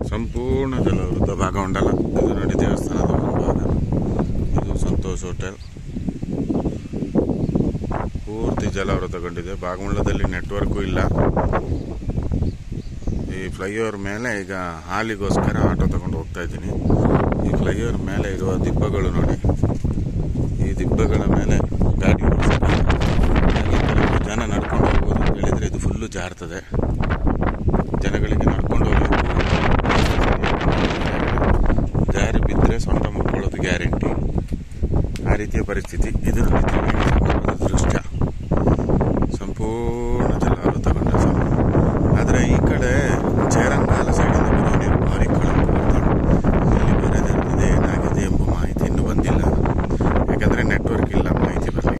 ಸಂಪೂರ್ಣ ಜಲವೃತ ಭಾಗಮಂಡಲ ಇದು ನೋಡಿ ದೇವಸ್ಥಾನದ ಮುಂಭಾಗ ಇದು ಸಂತೋಷ್ ಹೋಟೆಲ್ ಪೂರ್ತಿ ಜಲಾವೃತಗೊಂಡಿದೆ ಭಾಗಮಂಡಲದಲ್ಲಿ ನೆಟ್ವರ್ಕು ಇಲ್ಲ ಈ ಫ್ಲೈಓವರ್ ಮೇಲೆ ಈಗ ಹಾಲಿಗೋಸ್ಕರ ಆಟೋ ತಗೊಂಡು ಹೋಗ್ತಾ ಇದ್ದೀನಿ ಈ ಫ್ಲೈಓವರ್ ಮೇಲೆ ಇರುವ ದಿಬ್ಬಗಳು ನೋಡಿ ಈ ದಿಬ್ಬಗಳ ಮೇಲೆ ಗಾಡಿ ಓಡಿಸಿದ್ರೆ ಜನ ನಡ್ಕೊಂಡು ಹೋಗ್ಬೋದು ಅಂತ ಹೇಳಿದರೆ ಇದು ಫುಲ್ಲು ಜಾರ್ತದೆ ಜನಗಳಿಗೆ ನಡ್ಕೊಂಡು ಹೋಗ್ಲಿಕ್ಕೆ ಜಾರಿ ಬಿದ್ದರೆ ಸೊಂಟ ಮುಟ್ಕೊಳ್ಳೋದು ಗ್ಯಾರಂಟಿ ಆ ರೀತಿಯ ಪರಿಸ್ಥಿತಿ ಇದು ನೋಡಿ ತ್ರಿವೇಣಿ ಸಂಗಮದ ದೃಶ್ಯ ಸಂಪೂರ್ಣ